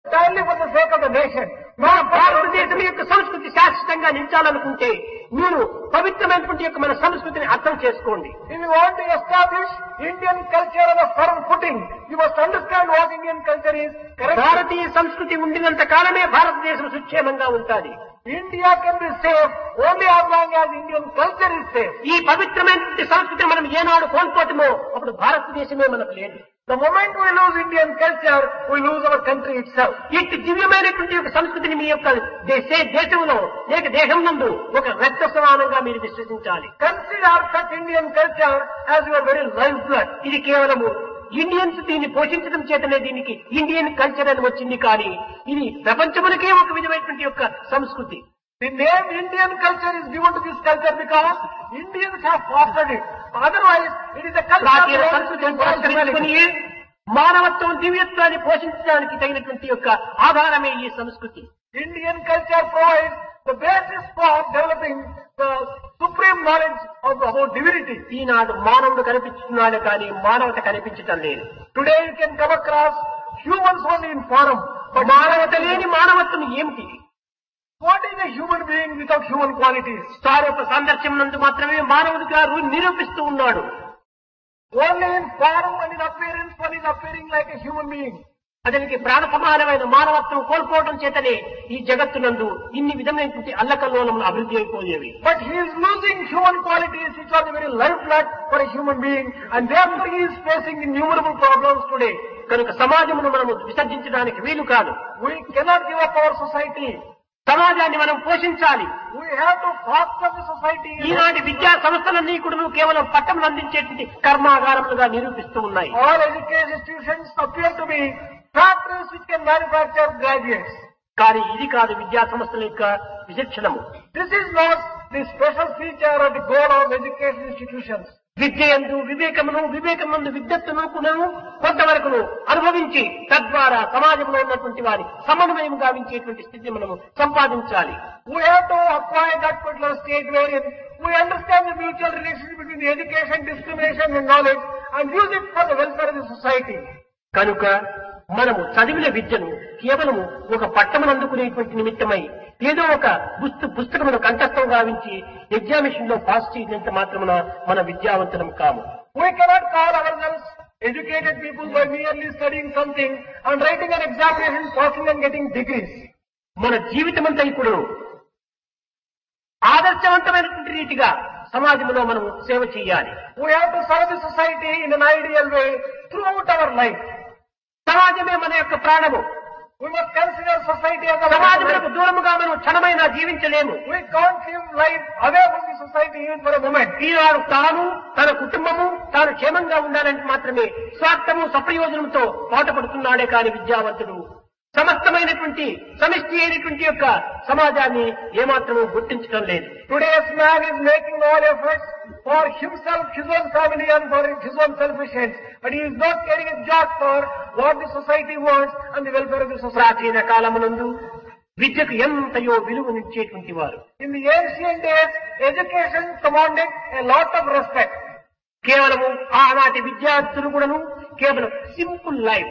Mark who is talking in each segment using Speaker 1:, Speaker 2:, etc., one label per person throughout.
Speaker 1: Entirely for the sake of the nation.
Speaker 2: మన భారతదేశం యొక్క సంస్కృతి శాశ్వతంగా నిలిచాలనుకుంటే మీరు పవిత్రమైనటువంటి యొక్క మన సంస్కృతిని అర్థం చేసుకోండి
Speaker 1: If you want to establish Indian culture on a firm footing, you must understand what Indian culture is. Correct?
Speaker 2: భారతీయ సంస్కృతి ఉండినంత కాలమే భారతదేశం సుక్షేమంగా ఉంటుంది
Speaker 1: India can be safe only as long as Indian culture is safe.
Speaker 2: ఈ పవిత్రమైనటువంటి సంస్కృతిని మనం ఏనాడు కోల్పోతామో అప్పుడు భారతదేశమే మనకు లేదు
Speaker 1: The moment we lose Indian culture, we lose our country itself.
Speaker 2: ఇట్టి దివ్యమైనటువంటి యొక్క సంస్కృతిని మీ యొక్క దేశే దేశంలో లేక దేశం నందు ఒక రక్త సమానంగా మీరు విశ్వసించాలి
Speaker 1: Consider such Indian culture as your very lifeblood.
Speaker 2: ఇది కేవలము ఇండియన్స్ దీన్ని పోషించడం చేతనే దీనికి ఇండియన్ కల్చర్ అని వచ్చింది కానీ ఇది ప్రపంచమునకే ఒక విధమైనటువంటి యొక్క సంస్కృతి
Speaker 1: The name Indian culture is given to this culture because Indians have fostered it. Otherwise, it is a culture
Speaker 2: ప్రాచీన
Speaker 1: of
Speaker 2: సంస్కృతిని
Speaker 1: moral
Speaker 2: పురస్కరించుకుని
Speaker 1: humanity.
Speaker 2: మానవత్వం దివ్యత్వాన్ని పోషించడానికి తగినటువంటి యొక్క ఆధారమే ఈ సంస్కృతి
Speaker 1: Indian culture provides the basis for developing the supreme knowledge of the whole divinity.
Speaker 2: ఈనాడు మానవుడు కనిపిస్తున్నాడు కానీ మానవత కనిపించటం లేదు
Speaker 1: Today you can come across humans only in form, but
Speaker 2: మానవత లేని మానవత్వం ఏమిటి
Speaker 1: what is a human being without human qualities?
Speaker 2: సారూప సాందర్శ్యం నందు మాత్రమే మానవుడిగా రు- నిరూపిస్తూ ఉన్నాడు
Speaker 1: Only in form and in appearance one is appearing like a human being.
Speaker 2: అతనికి ప్రాణ సమానమైన మానవత్వం కోల్పోవడం చేతనే ఈ జగత్తునందు ఇన్ని విధమైనటువంటి అల్లకల్లోలములు అభివృద్ధి అయిపోయేవి
Speaker 1: But he is losing human qualities which are the very lifeblood for a human being and therefore he is facing innumerable problems today.
Speaker 2: కనుక సమాజమును మనము విసర్జించడానికి వీలు కాదు
Speaker 1: We cannot give up our society.
Speaker 2: సమాజాన్ని మనం పోషించాలి
Speaker 1: We have to foster the society.
Speaker 2: ఈనాటి విద్యా సంస్థలన్నీ కూడా కేవలం పట్టణం అందించేటువంటి కర్మాగారములుగా నిరూపిస్తూ ఉన్నాయి
Speaker 1: All education institutions appear to be factories which can manufacture graduates.
Speaker 2: కానీ ఇది కాదు విద్యా సంస్థల యొక్క విచక్షణము
Speaker 1: This is not the special feature or the goal of education institutions.
Speaker 2: విద్య ఎందు వివేకమును వివేకమందు విద్యత్తును కునను కొంతవరకును అనుభవించి తద్వారా సమాజంలో ఉన్నటువంటి వారి సమన్వయం గావించేటువంటి స్థితిని మనము సంపాదించాలి
Speaker 1: We have to acquire that particular stage wherein we understand the mutual relationship between the education, discrimination and knowledge and use it for the welfare of the society.
Speaker 2: కనుక మనము చదివిన విద్యను కేవలము ఒక పట్టణం అందుకునేటువంటి నిమిత్తమై ఏదో ఒక పుస్తక పుస్తకమును కంఠస్థం గావించి ఎగ్జామినేషన్ లో పాస్ చేసినంత మాత్రమున మన విద్యావంతులం కాము
Speaker 1: We cannot call ourselves educated people by merely studying something and writing an examination, passing and getting degrees.
Speaker 2: మన జీవితమంతా ఇప్పుడు ఆదర్శవంతమైనటువంటి రీతిగా సమాజంలో మనము సేవ చేయాలి
Speaker 1: We have to serve the society in an ideal way throughout our life.
Speaker 2: సమాజమే మన యొక్క ప్రాణము
Speaker 1: We must consider society as a
Speaker 2: సమాజములకు దూరముగా మనం క్షణమైనా జీవించలేము
Speaker 1: We can't live life away from the society even for a moment.
Speaker 2: ఈనాడు తాను తన కుటుంబము తాను క్షేమంగా ఉండాలంటే మాత్రమే స్వార్థము సప్రయోజనంతో పాటుపడుతున్నాడే కాని విద్యావంతుడు సమస్తమైనటువంటి సమిష్టి అయినటువంటి యొక్క సమాజాన్ని ఏమాత్రము గుర్తించడం లేదు
Speaker 1: Today's man is making all efforts for himself, his own family and for his own selfish ends. But he is not caring a jot for what the society wants and the welfare of the society.
Speaker 2: ప్రాచీన కాలమునందు విద్యకు ఎంతయో విలువనిచ్చేటువంటి వారు
Speaker 1: In the ancient days, education commanded a lot of respect.
Speaker 2: కేవలము ఆనాటి విద్యార్థులు కూడాను కేవలం simple life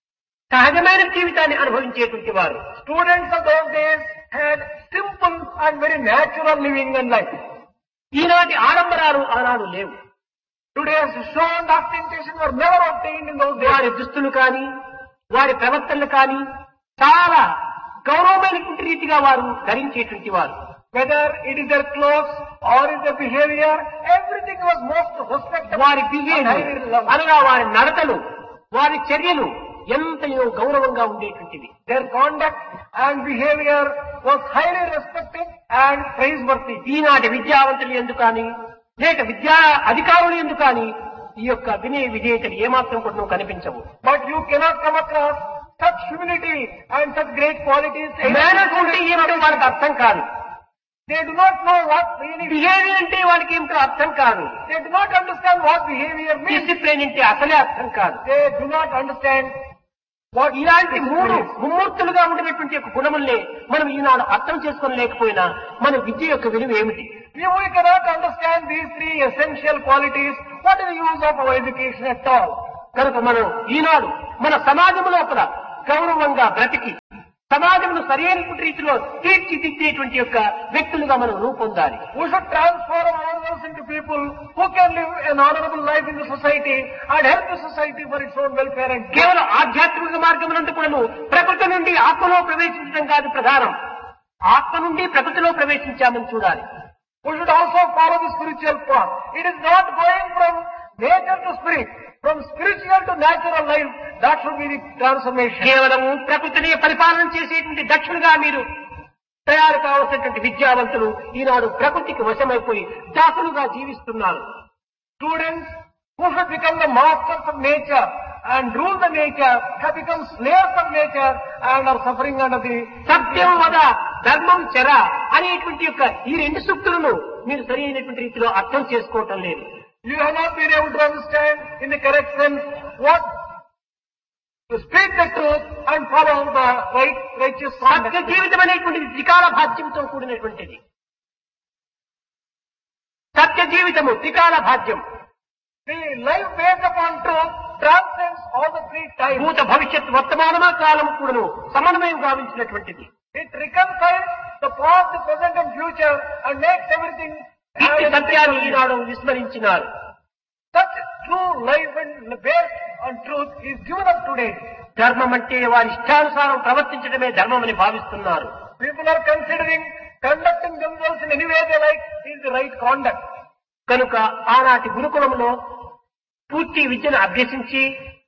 Speaker 2: సహజమైన జీవితాన్ని అనుభవించేటువంటి వారు
Speaker 1: Students of those days had simple and very natural living and life.
Speaker 2: ఈనాటి ఆడంబరాలు ఆనాడు లేవు
Speaker 1: Today's show and ostentation were never obtained in those days.
Speaker 2: వారి దుస్తులు కానీ వారి ప్రవర్తనలు కానీ చాలా గౌరవమైనటువంటి రీతిగా వారు ధరించేటువంటి వారు
Speaker 1: Whether it is their clothes or is their behavior, everything was most respectable.
Speaker 2: వారి
Speaker 1: and
Speaker 2: బిహేవియర్
Speaker 1: highly loved.
Speaker 2: అనగా వారి నడతలు వారి చర్యలు ఎంతయో గౌరవంగా ఉండేటువంటివి
Speaker 1: Their conduct and behavior was highly respected and praiseworthy.
Speaker 2: ఈనాటి విద్యావంతులు ఎందుకు కానీ లేక విద్యా అధికారులు ఎందుకు కానీ ఈ యొక్క వినయ విధేయతలు ఏమాత్రం కూడా కనిపించవు
Speaker 1: But you cannot come across such humility and such great qualities.
Speaker 2: Manners అంటే ఏమిటో వాళ్ళకి అర్థం కాదు
Speaker 1: They do not know what really,
Speaker 2: behaviour అంటే వాళ్ళకి ఏమిటో అర్థం కాదు
Speaker 1: they do not understand what behavior means.
Speaker 2: Discipline అంటే అసలే అర్థం కాదు
Speaker 1: They do not understand what
Speaker 2: ఇలాంటి మూడు
Speaker 1: discipline is.
Speaker 2: ముమ్మూర్తులుగా ఉండినటువంటి యొక్క గుణముల్ని మనం ఈనాడు అర్థం చేసుకొని లేకపోయినా మన విద్య యొక్క విలువ ఏమిటి
Speaker 1: If we cannot understand these three essential qualities, what is the use of our education at all?
Speaker 2: కనుక మనం ఈనాడు మన సమాజం లోపల గౌరవంగా బ్రతికి సమాజంను సరైనటువంటి రీతిలో తీర్చిదిద్దేటువంటి యొక్క వ్యక్తులుగా మనం రూపొందాలి
Speaker 1: We should transform ourselves into people who can live an honorable life in the society and help the society for its own welfare and good.
Speaker 2: కేవలం ఆధ్యాత్మిక మార్గం నుండి కూడాను ప్రకృతి నుండి ఆత్మలో ప్రవేశించడం కాదు ప్రధానం ఆత్మ నుండి ప్రకృతిలో ప్రవేశించామని చూడాలి
Speaker 1: We should also follow the spiritual path. It is not going from nature to spirit, from spiritual to natural life. That should be the transformation.
Speaker 2: కేవలము ప్రకృతిని పరిపాలన చేసేటువంటి దక్షులుగా మీరు తయారు కావలసినటువంటి విద్యావంతులు ఈనాడు ప్రకృతికి వశమైపోయి దాసులుగా జీవిస్తున్నారు
Speaker 1: Students who should become the masters of nature and rule the nature have become slaves of nature and are suffering under the
Speaker 2: సత్యం వద ధర్మం చెర అనేటువంటి యొక్క ఈ రెండు సూక్తులను మీరు సరి అయినటువంటి రీతిలో అర్థం చేసుకోవటం లేదు
Speaker 1: You have not been able to understand in the correct sense what to speak the truth and follow the right righteous
Speaker 2: Satya
Speaker 1: conduct.
Speaker 2: జీవితం అనేటువంటిది త్రికాల భాగ్యంతో కూడినటువంటిది సత్య జీవితము త్రికాల భాగ్యం
Speaker 1: The life based upon truth transcends all the three times.
Speaker 2: భూత భవిష్యత్ వర్తమానమ కాలం కూడాను సమన్వయం గావించినటువంటిది
Speaker 1: It reconciles the past, the present and future and makes everything
Speaker 2: ఇట్టి
Speaker 1: have
Speaker 2: సత్యాన్ని
Speaker 1: a-
Speaker 2: Eenadu విస్మరించినారు
Speaker 1: Such true life and based on truth is given up today.
Speaker 2: ధర్మం అంటే వారి ఇష్టానుసారం ప్రవర్తించడమే ధర్మం అని భావిస్తున్నారు
Speaker 1: People are considering conducting themselves in any way they like is the right conduct.
Speaker 2: కనుక ఆనాటి గురుకులంలో పూర్తి విద్యను అభ్యసించి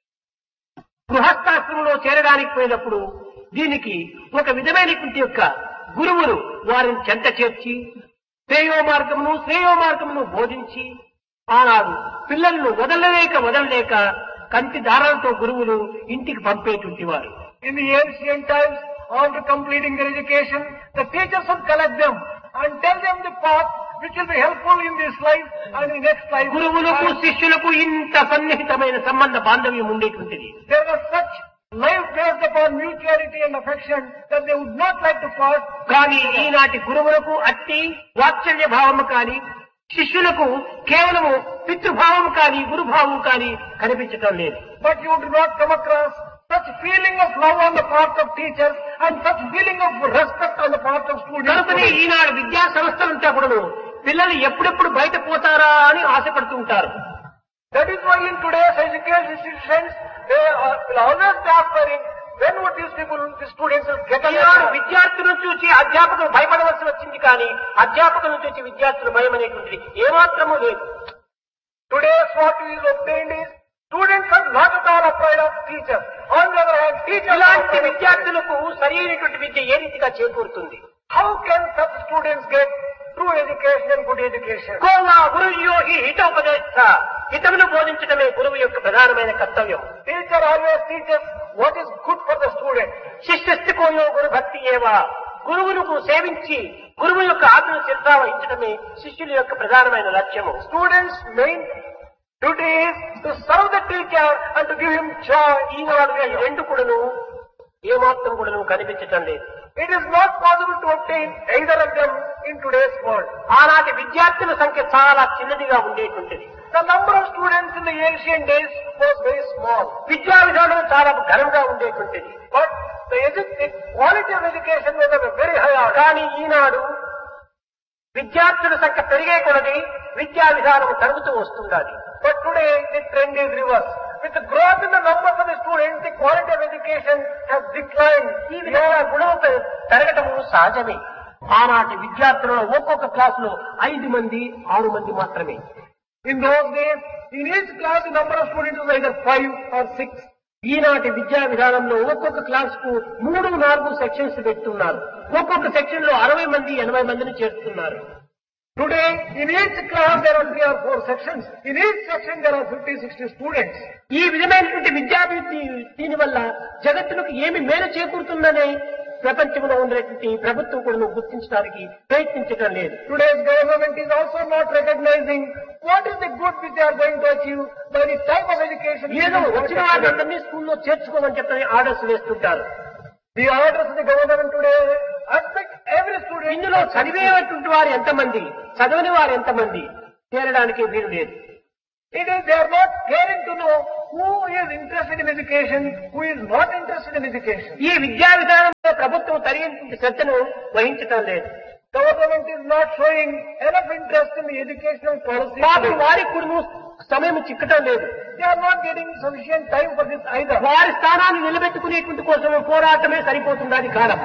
Speaker 2: గృహస్థాశ్రమంలో చేరడానికి పోయినప్పుడు దీనికి ఒక విధమైనటువంటి యొక్క గురువులు వారిని చెంత చేర్చి శ్రేయో మార్గమును శ్రేయో మార్గమును బోధించి ఆనాడు పిల్లలను వదలలేక వదలలేక కంటి దారాలతో గురువులు ఇంటికి పంపేటువంటి వారు
Speaker 1: In the ancient times, after completing their education, the teachers would collect them and tell them the path which will be helpful in this life and in the next life.
Speaker 2: గురువులకు
Speaker 1: And
Speaker 2: శిష్యులకు ఇంత సన్నిహితమైన సంబంధ బాంధవ్యం ఉండేటువంటిది
Speaker 1: there was such life based upon mutuality and affection that they would not like to part.
Speaker 2: కానీ ఈనాటి గురువులకు అట్టి వాత్సల్య భావము కానీ శిష్యులకు కేవలము పితృభావం కానీ గురుభావం కానీ కనిపించటం లేదు
Speaker 1: But you do not come across such feeling of love on the part of teachers and such feeling of respect on the part of
Speaker 2: కనుకనే
Speaker 1: students.
Speaker 2: ఈనాడు విద్యా సంస్థలంతా కూడాను పిల్లలు ఎప్పుడెప్పుడు బయట పోతారా అని ఆశపడుతుంటారు
Speaker 1: That is why in today's education institutions, they are, will always be aspiring, when would these people, the students will get
Speaker 2: Eenadu
Speaker 1: along?
Speaker 2: విద్యార్థులను చూసి అధ్యాపకులు భయపడవలసి వచ్చింది కానీ అధ్యాపకులను చూసి విద్యార్థులు భయం అనేటువంటిది ఏమాత్రము లేదు
Speaker 1: Today's what is obtained is, students are not at all afraid of teachers. On the other hand, teachers are
Speaker 2: ఇలాంటి
Speaker 1: afraid of
Speaker 2: విద్యార్థులకు సరైనటువంటి విద్య ఏ రీతిగా చేకూరుతుంది
Speaker 1: How can such students get true education and good education?
Speaker 2: Khoa గురుజీయో ఈ హితోపదేశ హితమును బోధించడమే గురువు యొక్క ప్రధానమైన కర్తవ్యం
Speaker 1: Teacher always teaches what is good for the student.
Speaker 2: శిష్యస్థికోయో గురు భక్తి ఏవా గురువులకు సేవించి గురువు యొక్క ఆత్మ శ్రద్ధ వహించడమే శిష్యుల యొక్క ప్రధానమైన లక్ష్యము
Speaker 1: Students' main duty is to serve the teacher and to give him joy.
Speaker 2: ఈనాడు ఈ రెండు కూడాను ఏమాత్రం కూడాను కనిపించటం లేదు
Speaker 1: It is not possible to obtain either of them in today's world.
Speaker 2: ఆనాటి విద్యార్థుల సంఖ్య చాలా చిన్నదిగా ఉండేటువంటిది
Speaker 1: The number of students in the ancient days was very small.
Speaker 2: విద్యా విధానం చాలా ఘనంగా ఉండేటువంటిది
Speaker 1: But the, edu- the quality of education was of a very high order.
Speaker 2: కానీ ఈనాడు విద్యార్థుల సంఖ్య పెరిగే కొలది విద్యా విధానం తరుగుతూ వస్తుండాలి
Speaker 1: But today the trend is reverse. With the growth in the numbers of the students, the quality of education has declined.
Speaker 2: ఈ విధంగా గుణం పె- పెరగటము సహజమే ఆనాటి విద్యార్థులలో ఒక్కొక్క క్లాసులో ఐదు మంది ఆరు మంది మాత్రమే
Speaker 1: In those days, in each class the number of students was either five or six.
Speaker 2: ఈనాటి విద్యా విధానంలో ఒక్కొక్క క్లాస్ కు మూడు నాలుగు సెక్షన్స్ పెడుతున్నారు ఒక్కొక్క సెక్షన్ లో అరవై మంది ఎనభై మందిని చేరుతున్నారు
Speaker 1: Today, in each class there are three or four sections. In each section there are 50, 60 students.
Speaker 2: ఈ విధమైనటువంటి విద్యాభివృద్ధి దీనివల్ల జగత్తులకు ఏమి మేలు చేకూరుతుందనే ప్రపంచంలో ఉండేటువంటి ప్రభుత్వం కూడా గుర్తించడానికి ప్రయత్నించడం లేదు
Speaker 1: Today's government is also not recognizing what is the good which they are going to achieve by the type of education. which
Speaker 2: ఏదో
Speaker 1: is
Speaker 2: వచ్చిన
Speaker 1: provided.
Speaker 2: వాళ్ళందరినీ స్కూల్లో చేర్చుకోమని చెప్పని ఆర్డర్స్ వేస్తుంటారు
Speaker 1: The orders of the government today expect every student.
Speaker 2: ఇందులో చదివేటువంటి వారు ఎంతమంది చదవని వారు ఎంతమంది చేరడానికి వీలు లేదు
Speaker 1: It is, they are not caring to know who is interested in education, who is not interested in education.
Speaker 2: ఈ విద్యా విధానంలో ప్రభుత్వం తగినంత శ్రద్ధను వహించటం లేదు
Speaker 1: Government is not showing enough interest in the educational policy.
Speaker 2: పాపం వారికి కూడా సమయం చిక్కటం లేదు
Speaker 1: They are not getting sufficient time for this either.
Speaker 2: వారి స్థానాన్ని నిలబెట్టుకునేటువంటి కోసం పోరాటమే సరిపోతుంది కాలం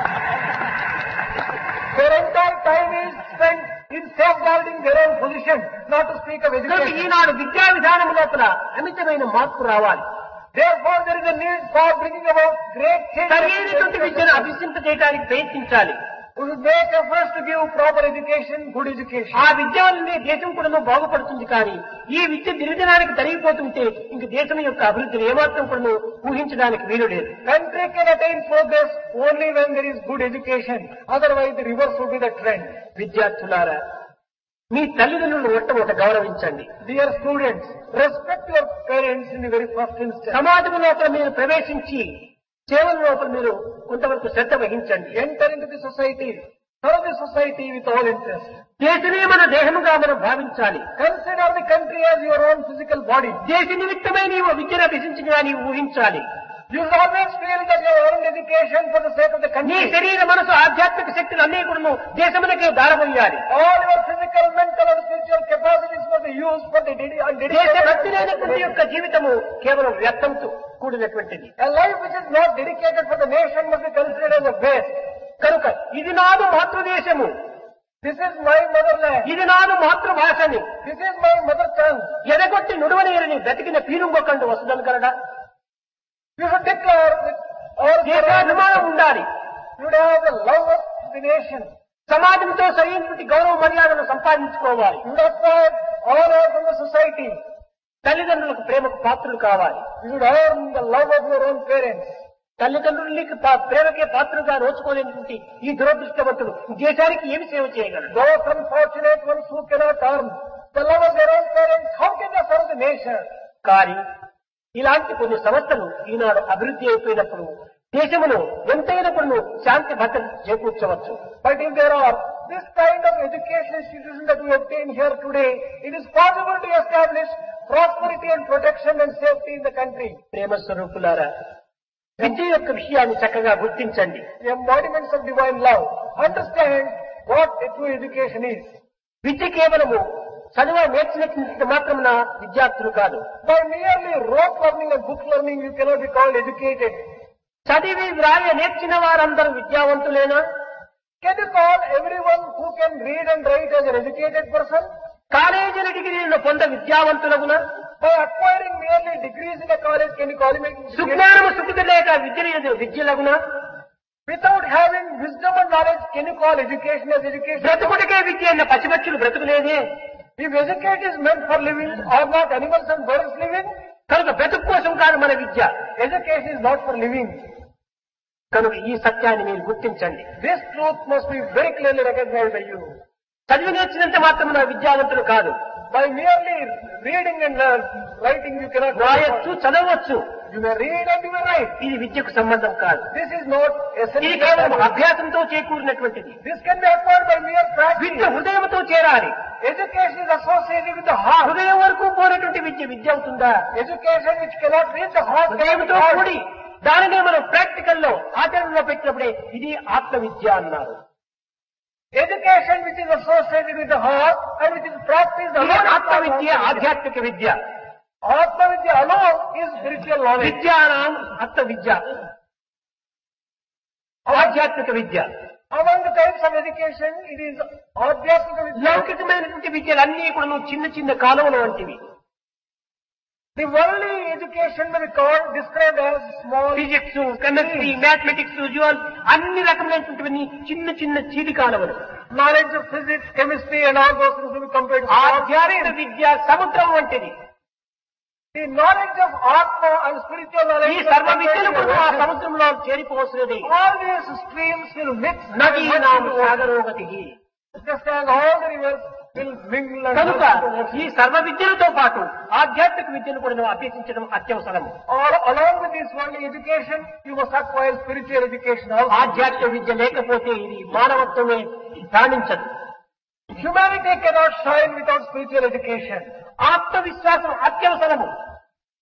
Speaker 1: Their entire time is spent in safeguarding their own position, not to speak of
Speaker 2: కనుక
Speaker 1: education.
Speaker 2: ఈనాడు విద్యా విధానం లోపల అమితమైన మార్పు రావాలి
Speaker 1: Therefore, there is a need for bringing about great change.
Speaker 2: సరైనటువంటి విద్యను అభ్యసింప చేయడానికి ప్రయత్నించాలి
Speaker 1: We should make efforts to give proper education, good education.
Speaker 2: ఆ విద్య వల్లనే దేశం కూడా బాగుపడుతుంది కానీ ఈ విద్య దినదినానికి తరిగిపోతుంటే ఇంక దేశం యొక్క అభివృద్ధిని ఏమాత్రం కూడా ఊహించడానికి వీలు లేదు
Speaker 1: Country can attain progress only when there is good education. Otherwise, the reverse will be the trend.
Speaker 2: విద్యార్థులారా మీ తల్లిదండ్రులను మొట్టమొదట గౌరవించండి
Speaker 1: Dear students, respect your parents in the very first instance.
Speaker 2: సమాజం లోపల మీరు ప్రవేశించి సేవల లోపల మీరు కొంతవరకు శ్రద్ధ వహించండి
Speaker 1: Enter into the society. Serve the society with all interest.
Speaker 2: దేశమే మన దేహముగా మనం భావించాలి
Speaker 1: Consider the country as your own physical body.
Speaker 2: దేశ నిమిత్తమై నీవు విద్యను అభ్యసించగా నీవు ఊహించాలి
Speaker 1: You should always feel that you have earned education for the sake of the
Speaker 2: నీ
Speaker 1: country.
Speaker 2: శరీర మనసు ఆధ్యాత్మిక శక్తులు అన్నీ కూడా దేశమునకే దారబోయాలి
Speaker 1: All your physical, mental and spiritual capacities must be used for the dedi- and
Speaker 2: దేశ
Speaker 1: dedicated
Speaker 2: భక్తి లేనటువంటి యొక్క జీవితము కేవలం వ్యర్థంతో కూడినటువంటిది
Speaker 1: A life which is not dedicated for the nation must be considered as a waste.
Speaker 2: కనుక ఇది నాదు మాతృదేశము
Speaker 1: This is my motherland.
Speaker 2: ఇది నాదు మాతృభాషని
Speaker 1: This is my mother tongue.
Speaker 2: ఎదగొట్టి నుడవనేరని బ్రతికిన పీనుంగొకండు వస్తుందని కలడా
Speaker 1: You should declare that our
Speaker 2: దేశాభిమానం ఉండాలి
Speaker 1: should have the love of the nation.
Speaker 2: సమాజంతో సరైనటువంటి గౌరవ మర్యాదను సంపాదించుకోవాలి
Speaker 1: You should acquire honor from the society.
Speaker 2: తల్లిదండ్రులకు ప్రేమకు పాత్రలు కావాలి
Speaker 1: You should earn the love of your own parents.
Speaker 2: తల్లిదండ్రులకి పా- ప్రేమకే పాత్రగా రోచుకోలేనటువంటి ఈ దురదృష్టవంతుడు దేశానికి ఏమి సేవ చేయగలడు
Speaker 1: Those unfortunate ones who cannot earn the love of their own parents, how can they serve the nation?
Speaker 2: కానీ ఇలాంటి కొన్ని సంస్థలు ఈనాడు అభివృద్ధి అయిపోయినప్పుడు దేశమును ఎంతైనా కొన్ని శాంతి భద్రత చేకూర్చవచ్చు
Speaker 1: But if there are this kind of education institution that we obtain here today, it is possible to establish prosperity and protection and safety in the country.
Speaker 2: ప్రేమ స్వరూపులారా విద్య యొక్క విషయాన్ని చక్కగా గుర్తించండి
Speaker 1: The embodiments of divine love. Understand what a true education is.
Speaker 2: విద్య కేవలము చదువు నేర్చినటువంటి మాత్రమున విద్యార్థులు కాదు
Speaker 1: By merely rote learning and book learning, you cannot be called educated.
Speaker 2: చదివి వ్రాయ నేర్చిన వారందరూ విద్యావంతులేనా
Speaker 1: Can you call everyone who can read and write as an educated person?
Speaker 2: కాలేజీల డిగ్రీలను పొంద విద్యావంతులగున
Speaker 1: By acquiring merely degrees in a college, can you call him educated?
Speaker 2: సుజ్ఞానము సుఖిత లేక విద్య విద్యలగున
Speaker 1: Without having wisdom and knowledge, can you call education as education?
Speaker 2: బ్రతుకుడికే విద్య అన్న పసిబచ్చులు బ్రతుకులేదే
Speaker 1: If education is meant for living, are not animals and birds living?
Speaker 2: కనుక బ్రతుకు కోసం కాదు మన విద్య
Speaker 1: Education is not for living.
Speaker 2: కనుక ఈ సత్యాన్ని మీరు గుర్తించండి
Speaker 1: This truth must be very clearly recognized by you.
Speaker 2: చదివి నేర్చినంత మాత్రమున విద్యావంతులు కాదు
Speaker 1: By merely reading and uh, writing, you cannot
Speaker 2: రాయొచ్చు చదవచ్చు
Speaker 1: You may read and you may write.
Speaker 2: ఇది విద్యకు సంబంధం కాదు
Speaker 1: This is not
Speaker 2: ఇది కేవలం
Speaker 1: essential.
Speaker 2: అభ్యాసంతో చేకూరినటువంటిది
Speaker 1: This can be acquired by mere
Speaker 2: Vidya
Speaker 1: practice.
Speaker 2: హృదయంతో చేరాలి
Speaker 1: Education is associated with the heart.
Speaker 2: హృదయం వరకు పోయినటువంటి విద్య విద్య అవుతుందా
Speaker 1: Education which cannot reach the heart.
Speaker 2: హృదయంతో కూడి దానినే మనం ప్రాక్టికల్ లో ఆచరణలో పెట్టినప్పుడే ఇది ఆత్మ విద్య అన్నారు
Speaker 1: Education which is associated with the heart and which is practiced
Speaker 2: ఇది
Speaker 1: alone. is
Speaker 2: ఆత్మ
Speaker 1: called
Speaker 2: విద్య
Speaker 1: Atma Vidya.
Speaker 2: ఆధ్యాత్మిక విద్య
Speaker 1: Atma Vidya alone is spiritual knowledge.
Speaker 2: విద్యానాం ఆత్మ విద్య ఆధ్యాత్మిక విద్య
Speaker 1: Among the types of education, it is Adhyasmika Vidya.
Speaker 2: లౌకికమైనటువంటి విద్యలన్నీ కూడా చిన్న చిన్న కాలువలు వంటివి
Speaker 1: The worldly education may be called, described as small.
Speaker 2: Physics chemistry mathematics జువల్ అన్ని రకమైనటువంటి చిన్న చిన్న చీటి కాలువలు
Speaker 1: Knowledge of physics, chemistry and all those things will be compared to small
Speaker 2: ఆధ్యాత్మిక
Speaker 1: streams.
Speaker 2: విద్య సముద్రం వంటిది
Speaker 1: The knowledge of Atma and spiritual knowledge
Speaker 2: ఈ
Speaker 1: will
Speaker 2: సర్వ
Speaker 1: be compared
Speaker 2: విద్యలు
Speaker 1: to
Speaker 2: కూడా ఆ
Speaker 1: ocean.
Speaker 2: సముద్రంలో చేరిపోవలసినది
Speaker 1: All these streams will mix and
Speaker 2: నదీ
Speaker 1: merge
Speaker 2: నామ
Speaker 1: into ocean.
Speaker 2: సాగరోగతి
Speaker 1: Just as all the rivers will mingle and
Speaker 2: కనుక
Speaker 1: merge into ocean.
Speaker 2: ఈ సర్వ విద్యలతో పాటు ఆధ్యాత్మిక విద్యను కూడా నువ్వు అభ్యసించడం అత్యవసరం
Speaker 1: All along with this worldly education, you must acquire spiritual education also.
Speaker 2: ఆధ్యాత్మిక విద్య లేకపోతే ఇది మానవత్వమే ధ్యానించదు
Speaker 1: Humanity cannot shine without spiritual education.
Speaker 2: ఆత్మవిశ్వాసం అత్యవసరము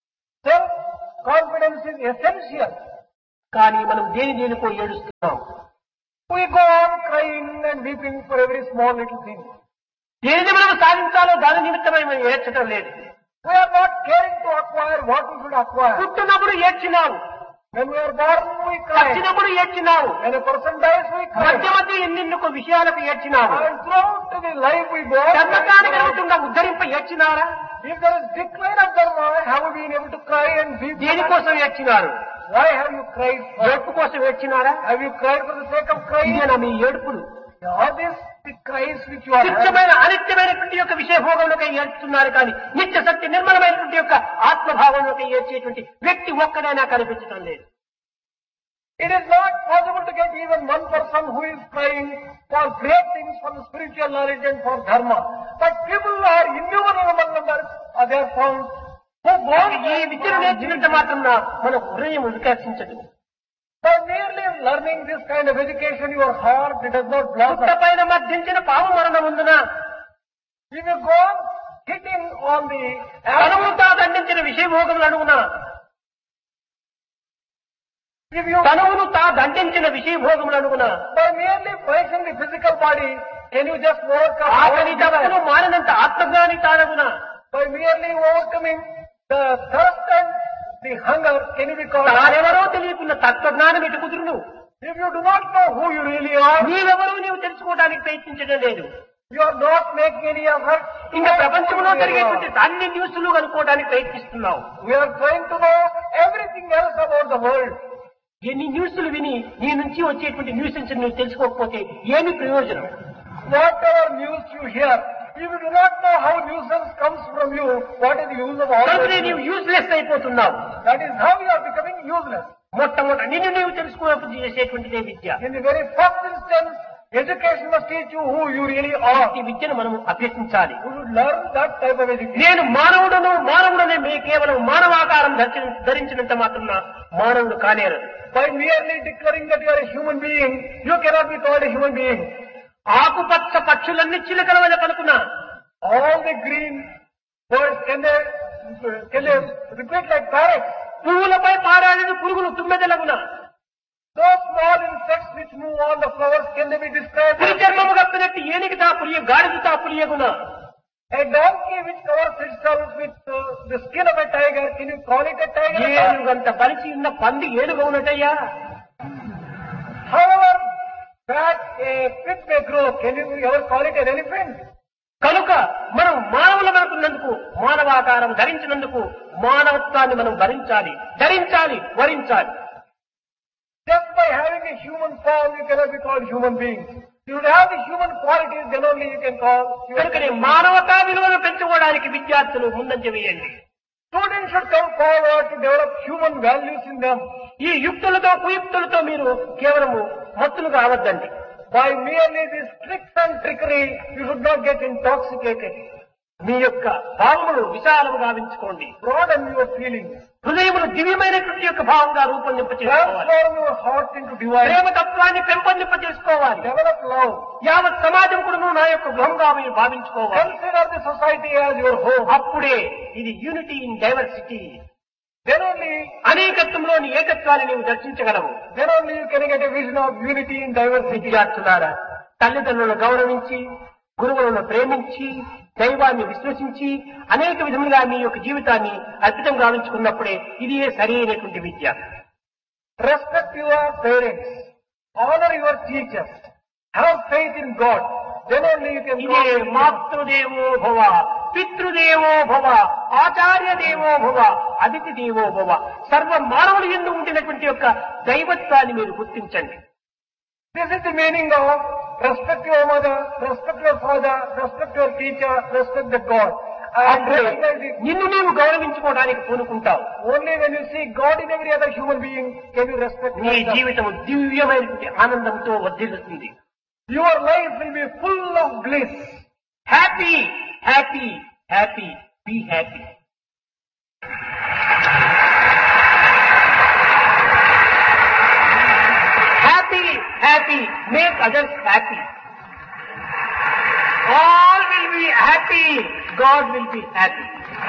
Speaker 1: Self-confidence is essential.
Speaker 2: కానీ మనం దేని దేనికో ఏడుస్తున్నాం
Speaker 1: We go on crying and weeping for every small little thing.
Speaker 2: ఏది మనం సాధించాలో దాని నిమిత్తమై మనం ఏడ్చడం లేదు
Speaker 1: We are not caring to acquire what we should acquire.
Speaker 2: పుట్టినప్పుడు ఏడ్చినావు
Speaker 1: When we are born, we cry.
Speaker 2: చచ్చినప్పుడు ఏడ్చినావు
Speaker 1: When a person dies, we
Speaker 2: మధ్య
Speaker 1: cry.
Speaker 2: మధ్య ఎన్నెన్నొక విషయాలకు ఏడ్చినావు
Speaker 1: And throughout the life we go,
Speaker 2: చల్లకాని
Speaker 1: on.
Speaker 2: కలుగుతున్న ఉద్ధరింప ఏడ్చినారా
Speaker 1: if there is decline of dharma, have you been able to cry and weep? for that?
Speaker 2: దేనికోసం ఏడ్చినారు
Speaker 1: Why have you cried? for?
Speaker 2: ఏడ్పు కోసం ఏడ్చినారా
Speaker 1: Have you cried for the sake of crying?
Speaker 2: ఇదేనా మీ ఏడుపులు
Speaker 1: Are these the cries which you are having?
Speaker 2: నిత్యమైన అనిత్యమైనటువంటి యొక్క విషయభోగంలోకి ఏడ్చుతున్నారు కానీ నిత్య సత్య నిర్మలమైనటువంటి యొక్క ఆత్మభావంలోకి ఏడ్చేటువంటి వ్యక్తి ఒక్కడైనా కనిపించడం లేదు
Speaker 1: It is not possible to get even one person who is crying for great things for the spiritual knowledge and for dharma. But people are innumerable among numbers, are they are found who go
Speaker 2: ఈ విద్యను నేర్చినంత మాత్రం మన హృదయం వికసించదు
Speaker 1: by merely learning this kind of education, your heart it does not blossom.
Speaker 2: పుట్టపైన మధ్యించిన పాము మరణం ఉందిన
Speaker 1: If you go on hitting on the
Speaker 2: తనువు తా దండించిన విషయభోగములు అడుగున
Speaker 1: if you
Speaker 2: తనువును తా దండించిన విషయభోగములు అడుగున
Speaker 1: by merely poison the physical body, can you just overcome all
Speaker 2: ఆకలి దప్పును
Speaker 1: desire?
Speaker 2: మారినంత ఆత్మజ్ఞాని తానగున
Speaker 1: by merely overcoming the thirst and the hunger, can you be called?
Speaker 2: తానెవరో తెలియకున్న తత్వజ్ఞానం ఎటు కుదురును
Speaker 1: If you do not know who you really are,
Speaker 2: నీవెవరూ నీవు తెలుసుకోవడానికి ప్రయత్నించడం లేదు
Speaker 1: you are not making any effort. to
Speaker 2: ఇంకా
Speaker 1: know
Speaker 2: ప్రపంచంలో
Speaker 1: who you
Speaker 2: జరిగేటువంటి
Speaker 1: are.
Speaker 2: అన్ని న్యూస్లు కనుక్కోవడానికి ప్రయత్నిస్తున్నావు
Speaker 1: We are trying to know everything else about the world.
Speaker 2: ఎన్ని న్యూస్లు విని నీ నుంచి వచ్చేటువంటి న్యూసెన్స్ నువ్వు తెలుసుకోకపోతే ఏమి ప్రయోజనం
Speaker 1: Whatever news you hear, if you do not know how nuisance comes from you, what is the use of all
Speaker 2: కనుకనే
Speaker 1: that?
Speaker 2: నీవు యూస్లెస్ అయిపోతున్నావు
Speaker 1: That is how you are becoming useless.
Speaker 2: మొట్టమొదటి నిన్ను నీవు తెలుసుకోవడం చేసేటువంటిదే విద్య
Speaker 1: In the very first instance, education must teach you who you really are.
Speaker 2: ఈ విద్యను మనం అభ్యసించాలి
Speaker 1: You should learn that type of education.
Speaker 2: నేను మానవుడను మానవుడనే మీ కేవలం మానవాకారం ధరించి ధరించినంత మాత్రం మానవుడు కానేరదు
Speaker 1: By merely declaring that you are a human being, you cannot be called a human being.
Speaker 2: ఆకుపచ్చ పక్షులన్నీ చిలుకల వల్ల పలుకున్నా
Speaker 1: All the green birds, can they, can they repeat like parrots?
Speaker 2: పువ్వులపై పారాడిన పురుగులు తుమ్మెదలగున
Speaker 1: Those small insects which move on the flowers, can they be described
Speaker 2: పులి
Speaker 1: as
Speaker 2: చర్మము కప్పినట్టు ఏనికి తా పులియ గాడిద తా పులియగున
Speaker 1: a donkey which covers itself with uh, the skin of a tiger? Can you call it a tiger?
Speaker 2: ఏనుగంత బలిసి ఉన్న పంది ఏనుగు ఉన్నట్టయ్యా
Speaker 1: However fat a pig may grow, can you ever call it an elephant?
Speaker 2: కనుక మనం మానవులమనుకున్నందుకు మానవాకారం ధరించినందుకు మానవత్వాన్ని మనం భరించాలి ధరించాలి వరించాలి
Speaker 1: Just by having a human form, you cannot be called human beings. You should have the human qualities, then only you can call human
Speaker 2: కనుకనే
Speaker 1: beings.
Speaker 2: మానవతా విలువను పెంచుకోవడానికి విద్యార్థులు ముందంజ వేయండి
Speaker 1: Students should come forward to develop human values in them.
Speaker 2: ఈ యుక్తులతో కుయుక్తులతో మీరు కేవలము మత్తులు కావద్దండి
Speaker 1: By merely these tricks and trickery, you should not get intoxicated.
Speaker 2: మీ యొక్క భావములు విశాలము గావించుకోండి
Speaker 1: Broaden your feelings.
Speaker 2: హృదయములు దివ్యమైనటువంటి యొక్క భావంగా రూపొందింప చేసుకోవాలి
Speaker 1: Transform your heart into divine.
Speaker 2: ప్రేమ తత్వాన్ని పెంపొందింప చేసుకోవాలి
Speaker 1: Develop love.
Speaker 2: యావత్ సమాజం కూడా నా యొక్క గృహంగా మీరు భావించుకోవాలి
Speaker 1: Consider the society as your home.
Speaker 2: అప్పుడే ఇది unity in diversity
Speaker 1: Then only,
Speaker 2: అనేకత్వంలోని ఏకత్వాన్ని నీవు దర్శించగలవు
Speaker 1: then only you can get a vision of unity in diversity.
Speaker 2: విద్యార్థులారా తల్లిదండ్రులను గౌరవించి గురువులను ప్రేమించి దైవాన్ని విశ్వసించి అనేక విధములుగా మీ యొక్క జీవితాన్ని అర్పితం గావించుకున్నప్పుడే ఇది సరి అయినటువంటి విద్య
Speaker 1: Respect your parents. Honor your teachers. Have faith in God. Then only you can
Speaker 2: ఇదే
Speaker 1: go to
Speaker 2: మాతృదేవో భవ పితృదేవో భవ ఆచార్య దేవో భవ అతిథి దేవో భవ సర్వ మానవులు ఎందు ఉండినటువంటి యొక్క దైవత్వాన్ని మీరు గుర్తించండి
Speaker 1: This is the meaning of respect your mother, respect your father, respect your teacher, respect the God. And
Speaker 2: అప్పుడే
Speaker 1: recognize it.
Speaker 2: నిన్ను నీవు గౌరవించుకోవడానికి పూనుకుంటావు
Speaker 1: Only when you see God in every other human being can you respect
Speaker 2: నీ
Speaker 1: yourself.
Speaker 2: జీవితం దివ్యమైనటువంటి ఆనందంతో వర్ధిల్లుతుంది
Speaker 1: Your life will be full of bliss.
Speaker 2: Happy happy happy be happy happy happy make others happy all will be happy God will be happy